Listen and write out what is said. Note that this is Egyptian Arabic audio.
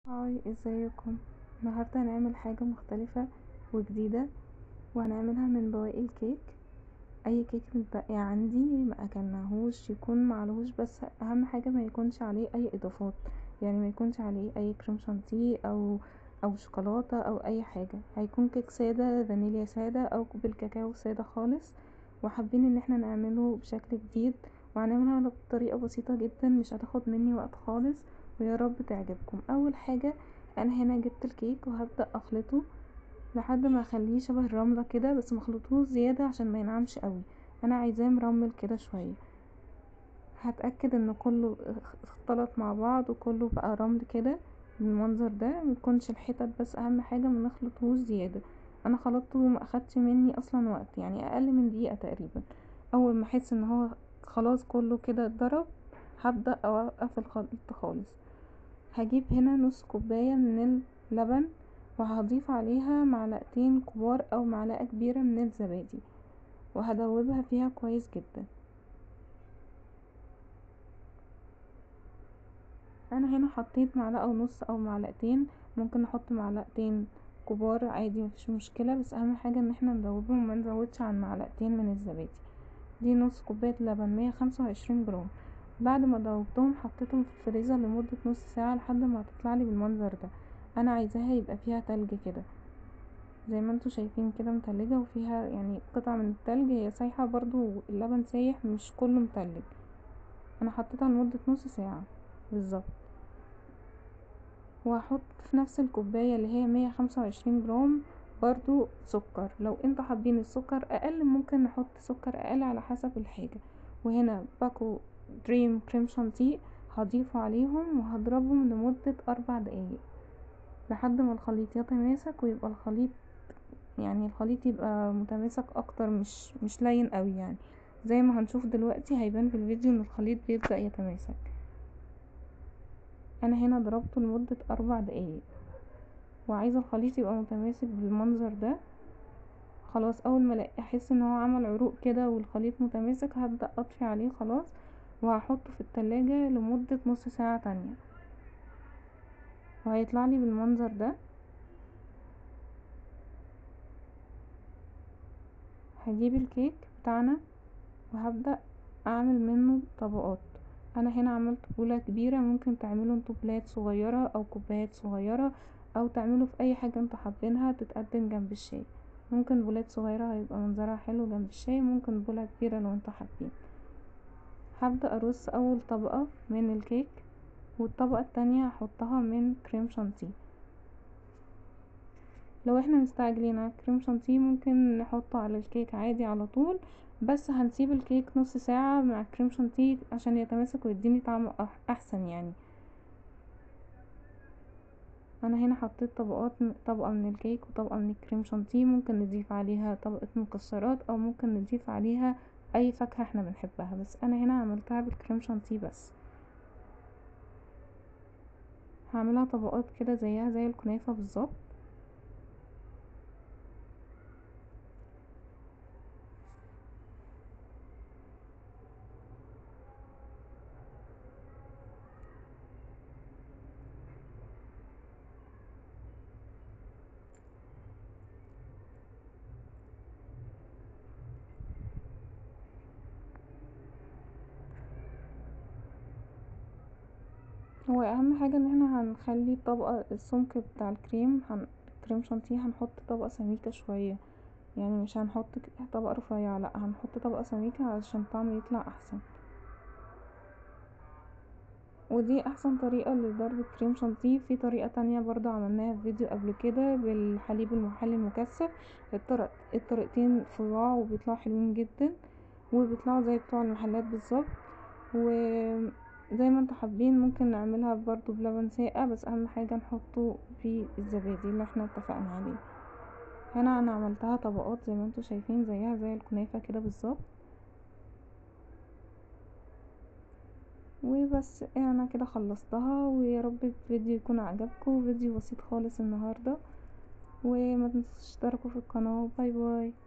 هاي ازيكم النهاردة هنعمل حاجة مختلفة وجديدة وهنعملها من بواقي الكيك اي كيك متبقي عندي ماكلناهوش يكون معلهوش بس اهم حاجة ميكونش عليه اي اضافات يعني ميكونش عليه اي كريم شانتيه او او شوكولاته او اي حاجة هيكون كيك سادة فانيليا سادة او بالكاكاو سادة خالص وحابين ان احنا نعمله بشكل جديد وهنعملها بطريقة بسيطة جدا مش هتاخد مني وقت خالص ويارب تعجبكم اول حاجة انا هنا جبت الكيك وهبدأ اخلطه لحد ما اخليه شبه الرملة كده بس مخلطوش زيادة عشان مينعمش اوي انا عايزاه مرمل كده شوية هتأكد ان كله اختلط مع بعض وكله بقى رمل كده بالمنظر ده ميكونش الحتت بس اهم حاجة منخلطهوش زيادة انا خلطته وماخدش مني اصلا وقت يعني اقل من دقيقة تقريبا اول ما احس ان هو خلاص كله كده اتضرب هبدأ اوقف الخليط خالص هجيب هنا نص كوباية من اللبن وهضيف عليها معلقتين كبار او معلقة كبيرة من الزبادي وهدوبها فيها كويس جدا انا هنا حطيت معلقة ونص او معلقتين ممكن نحط معلقتين كبار عادي مفيش مشكلة بس اهم حاجة ان احنا ندوبهم ومنزودش عن معلقتين من الزبادي دي نص كوباية لبن مية خمسة وعشرين جرام بعد ما دوبتهم حطيتهم في الفريزر لمدة نص ساعة لحد ما تطلعلي بالمنظر ده انا عايزاها يبقى فيها تلج كده زي ما انتوا شايفين كده متلجة وفيها يعني قطع من التلج هي سايحة برضو اللبن سايح مش كله متلج انا حطيتها لمدة نص ساعة بالظبط وهحط في نفس الكوباية اللي هي مية خمسة وعشرين جرام برضو سكر لو انتوا حابين السكر اقل ممكن نحط سكر اقل على حسب الحاجة وهنا باكو دريم كريم شانتيه هضيفه عليهم وهضربهم لمدة اربع دقايق لحد ما الخليط يتماسك ويبقى الخليط يعني الخليط يبقى متماسك اكتر مش مش لين قوي يعني زي ما هنشوف دلوقتي هيبان في الفيديو ان الخليط بيبدأ يتماسك انا هنا ضربته لمدة اربع دقايق وعايزة الخليط يبقى متماسك بالمنظر ده خلاص اول ما احس ان هو عمل عروق كده والخليط متماسك هبدأ اطفي عليه خلاص وهحطه في التلاجة لمدة نص ساعة تانية وهيطلعلي بالمنظر ده هجيب الكيك بتاعنا وهبدأ اعمل منه طبقات انا هنا عملت بولة كبيرة ممكن تعملوا انتوا بولات صغيرة او كوبايات صغيرة او تعملوا في اي حاجة انتوا حابينها تتقدم جنب الشاي ممكن بولات صغيرة هيبقى منظرها حلو جنب الشاي ممكن بولة كبيرة لو انتوا حابين هبدأ ارص اول طبقة من الكيك والطبقة التانية هحطها من كريم شانتيه لو احنا مستعجلين على الكريم شانتيه ممكن نحطه على الكيك عادي على طول بس هنسيب الكيك نص ساعة مع الكريم شانتيه عشان يتماسك ويديني طعم احسن يعني انا هنا حطيت طبقات طبقة من الكيك وطبقة من الكريم شانتيه ممكن نضيف عليها طبقة مكسرات او ممكن نضيف عليها اي فاكهة احنا بنحبها بس انا هنا عملتها بالكريم شانتيه بس هعملها طبقات كده زيها زي الكنافة بالظبط هو اهم حاجة ان احنا هنخلي الطبقة السمك بتاع الكريم هن... كريم شانتيه هنحط طبقة سميكة شوية يعني مش هنحط طبقة رفيعة لا هنحط طبقة سميكة علشان الطعم يطلع احسن ودي احسن طريقة لضرب الكريم شانتيه في طريقة تانية برضو عملناها في فيديو قبل كده بالحليب المحلي المكثف الطرق الطريقتين فظاع وبيطلعوا حلوين جدا وبيطلعوا زي بتوع المحلات بالظبط و زي ما انتوا حابين ممكن نعملها برضو بلبن ساقع بس اهم حاجة نحطه في الزبادي اللي احنا اتفقنا عليه هنا انا عملتها طبقات زي ما انتوا شايفين زيها زي الكنافة كده بالظبط وبس انا كده خلصتها ويا رب الفيديو يكون عجبكم فيديو بسيط خالص النهاردة وما تنسوش تشتركوا في القناة باي باي